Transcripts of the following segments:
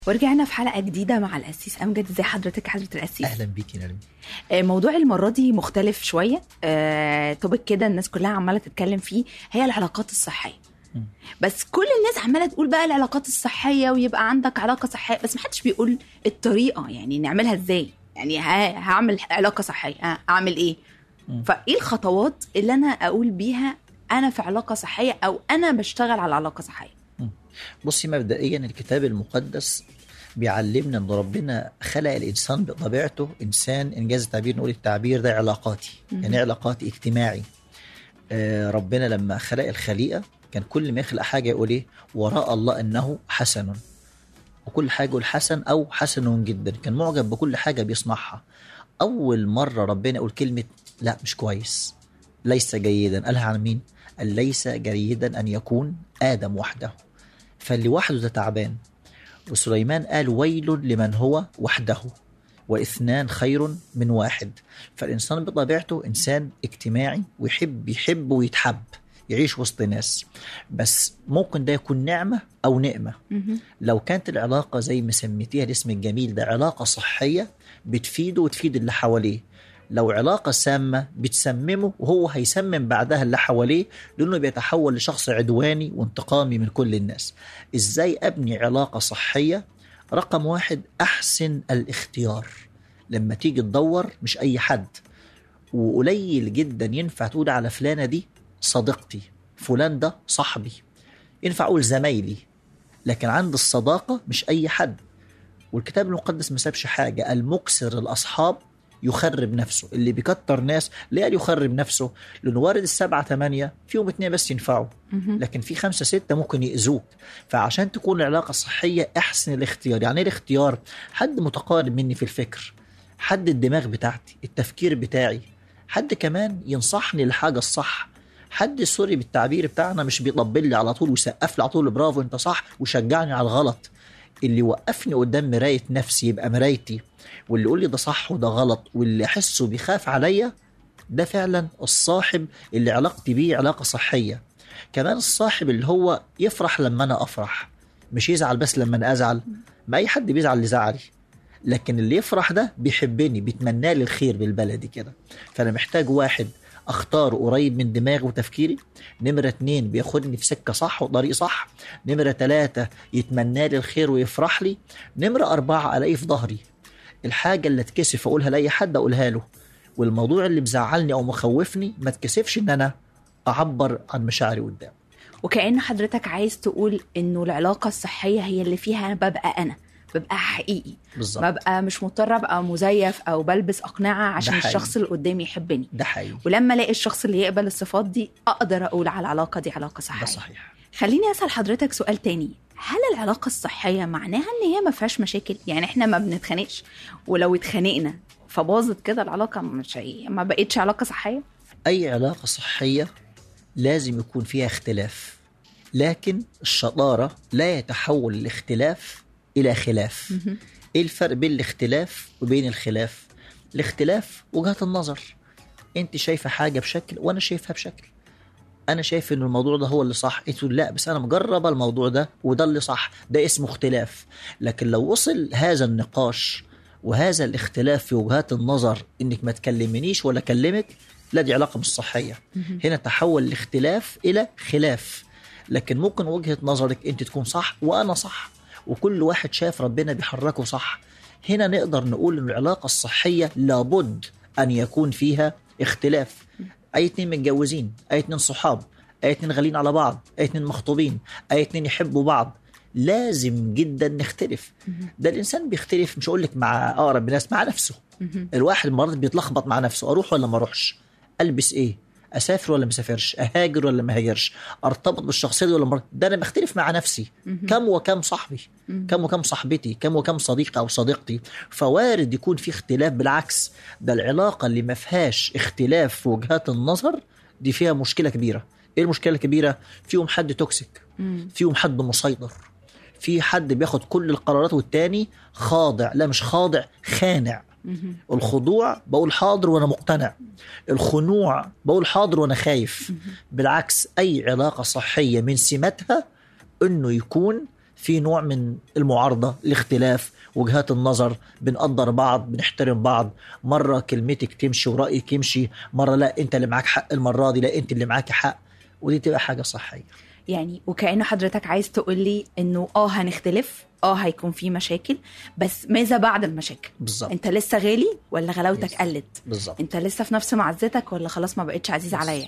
ورجعنا في حلقة جديدة مع القسيس أمجد ازي حضرتك يا حضرة القسيس اهلا بيك يا نرمي آه، موضوع المرة دي مختلف شوية آه، توبك كده الناس كلها عمالة تتكلم فيه هي العلاقات الصحية مم. بس كل الناس عمالة تقول بقى العلاقات الصحية ويبقى عندك علاقة صحية بس محدش بيقول الطريقة يعني نعملها ازاي يعني ها- هعمل علاقة صحية ها، اعمل ايه مم. فايه الخطوات اللي انا اقول بيها انا في علاقة صحية او انا بشتغل على علاقة صحية بصي مبدئيا الكتاب المقدس بيعلمنا ان ربنا خلق الانسان بطبيعته انسان انجاز التعبير نقول التعبير ده علاقاتي مهم. يعني علاقاتي اجتماعي آه ربنا لما خلق الخليقه كان كل ما يخلق حاجه يقول ايه وراء الله انه حسن وكل حاجه يقول حسن او حسن جدا كان معجب بكل حاجه بيصنعها اول مره ربنا يقول كلمه لا مش كويس ليس جيدا قالها عن مين قال ليس جيدا ان يكون ادم وحده فاللي وحده ده تعبان وسليمان قال ويل لمن هو وحده واثنان خير من واحد فالانسان بطبيعته انسان اجتماعي ويحب يحب ويتحب يعيش وسط ناس بس ممكن ده يكون نعمه او نقمه مهم. لو كانت العلاقه زي ما سميتيها الاسم الجميل ده علاقه صحيه بتفيده وتفيد اللي حواليه لو علاقة سامة بتسممه وهو هيسمم بعدها اللي حواليه لأنه بيتحول لشخص عدواني وانتقامي من كل الناس إزاي أبني علاقة صحية رقم واحد أحسن الاختيار لما تيجي تدور مش أي حد وقليل جدا ينفع تقول على فلانة دي صديقتي فلان ده صاحبي ينفع أقول زمايلي لكن عند الصداقة مش أي حد والكتاب المقدس ما سابش حاجة المكسر الأصحاب يخرب نفسه اللي بيكتر ناس ليه قال يخرب نفسه لأنه وارد السبعة ثمانية فيهم اتنين بس ينفعوا مهم. لكن في خمسة ستة ممكن يأذوك فعشان تكون العلاقة صحية احسن الاختيار يعني ايه الاختيار حد متقارب مني في الفكر حد الدماغ بتاعتي التفكير بتاعي حد كمان ينصحني للحاجة الصح حد سوري بالتعبير بتاعنا مش بيطبل لي على طول ويسقف لي على طول برافو انت صح وشجعني على الغلط اللي وقفني قدام مراية نفسي يبقى مرايتي واللي يقول لي ده صح وده غلط واللي احسه بيخاف عليا ده فعلا الصاحب اللي علاقتي بيه علاقة صحية كمان الصاحب اللي هو يفرح لما انا افرح مش يزعل بس لما انا ازعل ما اي حد بيزعل لزعلي لكن اللي يفرح ده بيحبني بيتمنى لي الخير بالبلدي كده فانا محتاج واحد اختاره قريب من دماغي وتفكيري نمرة اتنين بياخدني في سكة صح وطريق صح نمرة تلاتة يتمنى لي الخير ويفرح لي نمرة أربعة ألاقيه في ظهري الحاجة اللي اتكسف أقولها لأي حد أقولها له والموضوع اللي مزعلني أو مخوفني ما اتكسفش إن أنا أعبر عن مشاعري قدام وكأن حضرتك عايز تقول انه العلاقة الصحية هي اللي فيها انا ببقى انا ببقى حقيقي بالظبط ببقى مش مضطرة ابقى مزيف او بلبس اقنعة عشان حقيقي. الشخص اللي قدامي يحبني ده حقيقي ولما الاقي الشخص اللي يقبل الصفات دي اقدر اقول على العلاقة دي علاقة صحية ده صحيح خليني اسال حضرتك سؤال تاني هل العلاقة الصحية معناها ان هي ما فيهاش مشاكل يعني احنا ما بنتخانقش ولو اتخانقنا فباظت كده العلاقة مش هي ما بقتش علاقة صحية أي علاقة صحية لازم يكون فيها اختلاف لكن الشطارة لا يتحول الاختلاف إلى خلاف مهم. ايه الفرق بين الاختلاف وبين الخلاف الاختلاف وجهة النظر انت شايفة حاجة بشكل وانا شايفها بشكل انا شايف ان الموضوع ده هو اللي صح انت تقول لا بس انا مجربة الموضوع ده وده اللي صح ده اسمه اختلاف لكن لو وصل هذا النقاش وهذا الاختلاف في وجهات النظر انك ما تكلمنيش ولا اكلمك لا دي علاقة مش صحية مهم. هنا تحول الاختلاف الى خلاف لكن ممكن وجهة نظرك انت تكون صح وانا صح وكل واحد شاف ربنا بيحركه صح هنا نقدر نقول ان العلاقة الصحية لابد ان يكون فيها اختلاف اي اتنين متجوزين اي اتنين صحاب اي اتنين غالين على بعض اي اتنين مخطوبين اي اتنين يحبوا بعض لازم جدا نختلف مهم. ده الانسان بيختلف مش اقول لك مع اقرب الناس مع نفسه مهم. الواحد مرات بيتلخبط مع نفسه اروح ولا ما اروحش البس ايه اسافر ولا ما اسافرش اهاجر ولا ما هاجرش ارتبط بالشخصيه دي ولا مرات ده انا بختلف مع نفسي مهم. كم وكم صاحبي مهم. كم وكم صاحبتي كم وكم صديق او صديقتي فوارد يكون في اختلاف بالعكس ده العلاقه اللي ما فيهاش اختلاف في وجهات النظر دي فيها مشكله كبيره ايه المشكله الكبيره فيهم حد توكسيك مم. فيهم حد مسيطر في حد بياخد كل القرارات والتاني خاضع لا مش خاضع خانع مهم. الخضوع بقول حاضر وانا مقتنع الخنوع بقول حاضر وانا خايف بالعكس اي علاقه صحيه من سماتها انه يكون في نوع من المعارضه الاختلاف وجهات النظر بنقدر بعض بنحترم بعض مره كلمتك تمشي ورايك يمشي مره لا انت اللي معاك حق المره دي لا انت اللي معاك حق ودي تبقى حاجه صحيه يعني وكأنه حضرتك عايز تقول لي انه اه هنختلف اه هيكون في مشاكل بس ماذا بعد المشاكل بالظبط انت لسه غالي ولا غلاوتك Yes. قلت بالظبط انت لسه في نفس معزتك ولا خلاص ما بقتش عزيز Yes. عليا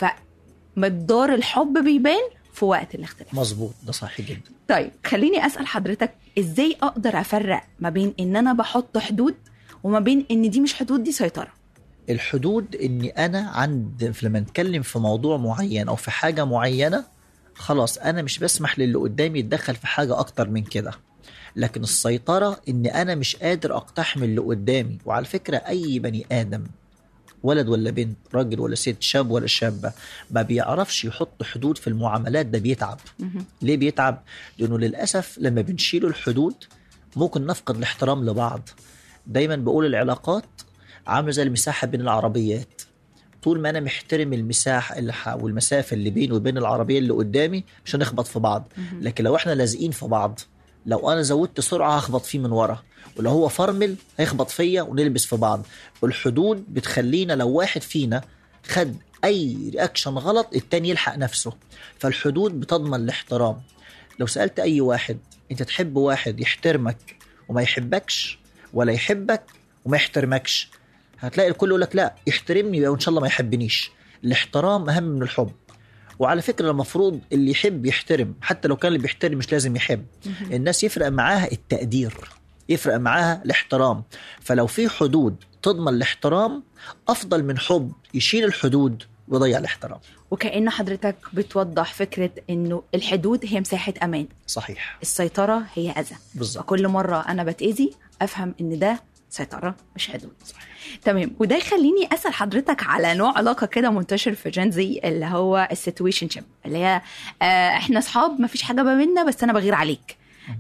فمقدار الحب بيبان في وقت الاختلاف مظبوط ده صح جدا طيب خليني اسال حضرتك ازاي اقدر افرق ما بين ان انا بحط حدود وما بين ان دي مش حدود دي سيطره الحدود اني انا عند لما نتكلم في موضوع معين او في حاجه معينه خلاص انا مش بسمح للي قدامي يتدخل في حاجه اكتر من كده لكن السيطره ان انا مش قادر اقتحم اللي قدامي وعلى فكره اي بني ادم ولد ولا بنت راجل ولا ست شاب ولا شابه ما بيعرفش يحط حدود في المعاملات ده بيتعب مهم. ليه بيتعب؟ لأنه للأسف لما بنشيل الحدود ممكن نفقد الاحترام لبعض دايما بقول العلاقات عاملة زي المساحة بين العربيات طول ما أنا محترم المساحة اللي ح... والمسافة اللي بيني وبين العربية اللي قدامي مش هنخبط في بعض مهم. لكن لو احنا لازقين في بعض لو أنا زودت سرعة هخبط فيه من ورا ولو هو فرمل هيخبط فيا ونلبس في بعض الحدود بتخلينا لو واحد فينا خد أي رياكشن غلط التاني يلحق نفسه فالحدود بتضمن الاحترام لو سألت أي واحد أنت تحب واحد يحترمك وما يحبكش ولا يحبك وما يحترمكش هتلاقي الكل يقول لك لا يحترمني وإن شاء الله ما يحبنيش الاحترام أهم من الحب وعلى فكرة المفروض اللي يحب يحترم حتى لو كان اللي بيحترم مش لازم يحب مهم. الناس يفرق معاها التقدير يفرق معاها الاحترام فلو في حدود تضمن الاحترام أفضل من حب يشيل الحدود ويضيع الاحترام وكأن حضرتك بتوضح فكره انه الحدود هي مساحه امان صحيح السيطره هي اذى بالظبط فكل مرة أنا بتأذي أفهم إن ده سيطرة مش حدود تمام وده يخليني أسأل حضرتك على نوع علاقة كده منتشر في جين زي اللي هو السيتويشن شيب اللي هي آه إحنا أصحاب مفيش حاجة ما بينا بس أنا بغير عليك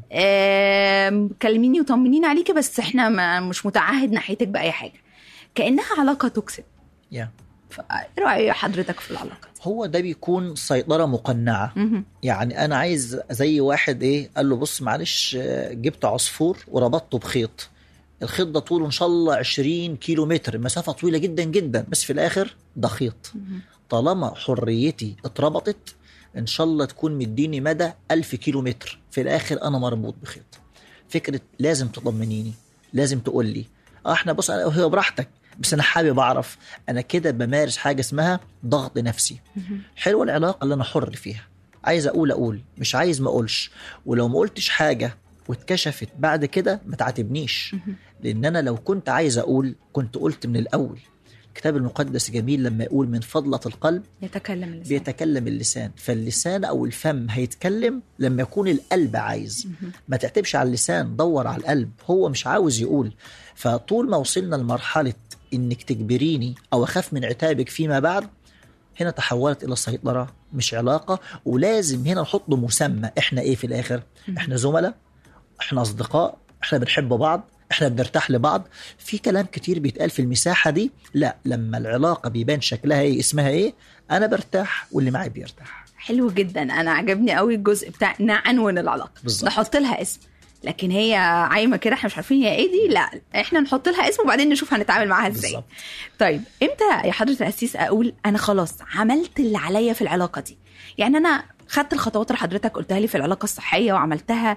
آه كلميني وطمنيني عليكي بس إحنا ما مش متعهد ناحيتك بأي حاجة كأنها علاقة توكسيك يا. فإيه رأي حضرتك في العلاقة دي؟ هو ده بيكون سيطرة مقنعة مهم. يعني أنا عايز زي واحد إيه قال له بص معلش آه، جبت عصفور وربطته بخيط الخيط ده طوله إن شاء الله 20 كيلو متر مسافة طويلة جدا جدا بس في الآخر ده خيط مهم. طالما حريتي اتربطت ان شاء الله تكون مديني مدى ألف كيلو متر في الاخر انا مربوط بخيط فكره لازم تطمنيني لازم تقول لي اه احنا بص أنا- هي براحتك بس انا حابب اعرف انا كده بمارس حاجه اسمها ضغط نفسي مهم. حلوه العلاقه اللي انا حر فيها عايز اقول اقول مش عايز ما اقولش ولو ما قلتش حاجه واتكشفت بعد كده ما تعاتبنيش مهم. لان انا لو كنت عايز اقول كنت قلت من الاول الكتاب المقدس جميل لما يقول من فضلة القلب يتكلم اللسان بيتكلم اللسان فاللسان او الفم هيتكلم لما يكون القلب عايز مهم. ما تعتبش على اللسان دور على القلب هو مش عاوز يقول فطول ما وصلنا لمرحلة انك تجبريني او اخاف من عتابك فيما بعد هنا تحولت الى سيطرة مش علاقة ولازم هنا نحط مسمى احنا ايه في الاخر احنا زملاء احنا اصدقاء احنا بنحب بعض احنا بنرتاح لبعض في كلام كتير بيتقال في المساحة دي لا لما العلاقة بيبان شكلها ايه اسمها ايه انا برتاح واللي معي بيرتاح حلو جدا انا عجبني قوي الجزء بتاع نعنون العلاقه بالظبط. نحط لها اسم لكن هي عايمه كده احنا مش عارفين هي ايه دي لا احنا نحط لها اسم وبعدين نشوف هنتعامل معاها ازاي بالظبط طيب امتى يا حضره القسيس اقول انا خلاص عملت اللي عليا في العلاقه دي يعني انا خدت الخطوات اللي حضرتك قلتها لي في العلاقه الصحيه وعملتها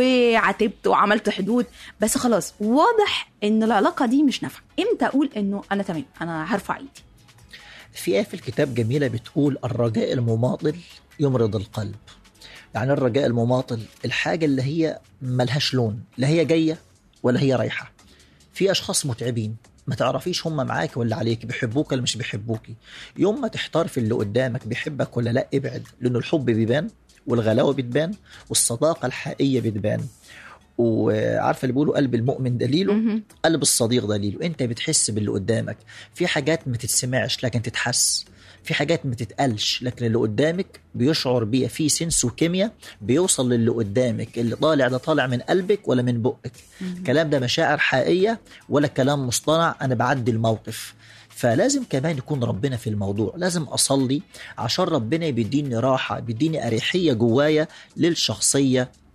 وعاتبت وعملت حدود بس خلاص واضح ان العلاقه دي مش نافعه امتى اقول انه انا تمام انا هرفع ايدي في آية في الكتاب جميلة بتقول الرجاء المماطل يمرض القلب يعني الرجاء المماطل الحاجة اللي هي ملهاش لون لا هي جاية ولا هي رايحة في أشخاص متعبين ما تعرفيش هم معاك ولا عليك بيحبوك ولا مش بيحبوكي يوم ما تحتار في اللي قدامك بيحبك ولا لا ابعد لأنه الحب بيبان والغلاوة بتبان والصداقة الحقيقية بتبان وعارفة اللي بيقولوا قلب المؤمن دليله مهم. قلب الصديق دليله انت بتحس باللي قدامك في حاجات ما تتسمعش لكن تتحس في حاجات ما تتقالش لكن اللي قدامك بيشعر بيها في سنس وكيمياء بيوصل للي قدامك اللي طالع ده طالع من قلبك ولا من بقك الكلام ده مشاعر حقيقية ولا كلام مصطنع أنا بعدي الموقف فلازم كمان يكون ربنا في الموضوع لازم أصلي عشان ربنا بيديني راحة بيديني أريحية جوايا للشخصية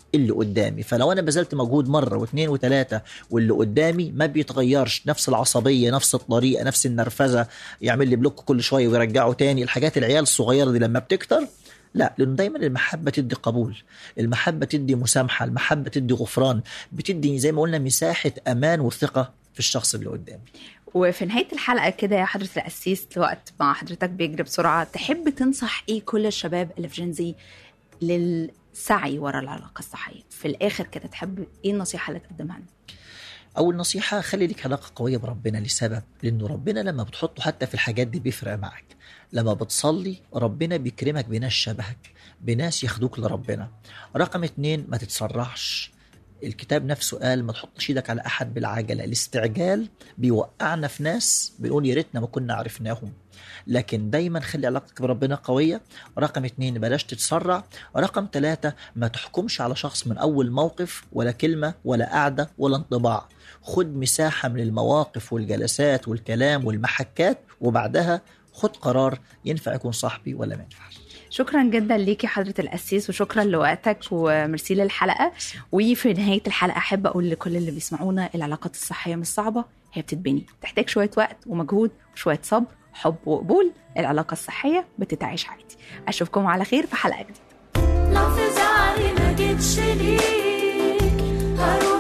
اللي قدامي فلو انا بذلت مجهود مره واثنين وثلاثه واللي قدامي ما بيتغيرش نفس العصبيه نفس الطريقه نفس النرفزه يعمل لي بلوك كل شويه ويرجعه تاني الحاجات العيال الصغيره دي لما بتكتر لا لانه دايما المحبه تدي قبول المحبه تدي مسامحه المحبه تدي غفران بتدي زي ما قلنا مساحه امان وثقه في الشخص اللي قدامي وفي نهاية الحلقة كده يا حضرة القسيس الوقت مع حضرتك بيجري بسرعة تحب تنصح ايه كل الشباب اللي في جنزي للسعي ورا العلاقة الصحية في الآخر كده تحب ايه النصيحة اللي تقدمها لنا؟ اول نصيحه خلي لك علاقه قويه بربنا لسبب لانه ربنا لما بتحطه حتى في الحاجات دي بيفرق معك لما بتصلي ربنا بيكرمك بناس شبهك بناس ياخدوك لربنا رقم اتنين ما تتسرعش الكتاب نفسه قال ما تحطش ايدك على احد بالعجله الاستعجال بيوقعنا في ناس بنقول يا ريتنا ما كنا عرفناهم لكن دايما خلي علاقتك بربنا قويه رقم اتنين بلاش تتسرع رقم ثلاثة ما تحكمش على شخص من اول موقف ولا كلمه ولا قعده ولا انطباع خد مساحه من المواقف والجلسات والكلام والمحكات وبعدها خد قرار ينفع يكون صاحبي ولا ما ينفعش شكرا جدا ليكي حضرة القسيس وشكرا لوقتك وميرسي للحلقة وفي نهاية الحلقة أحب أقول لكل اللي بيسمعونا العلاقات الصحية مش صعبة هي بتتبني تحتاج شوية وقت ومجهود وشوية صبر حب وقبول العلاقة الصحية بتتعيش عادي أشوفكم على خير في حلقة جديدة لو في زعلي ما جيتش ليك هروح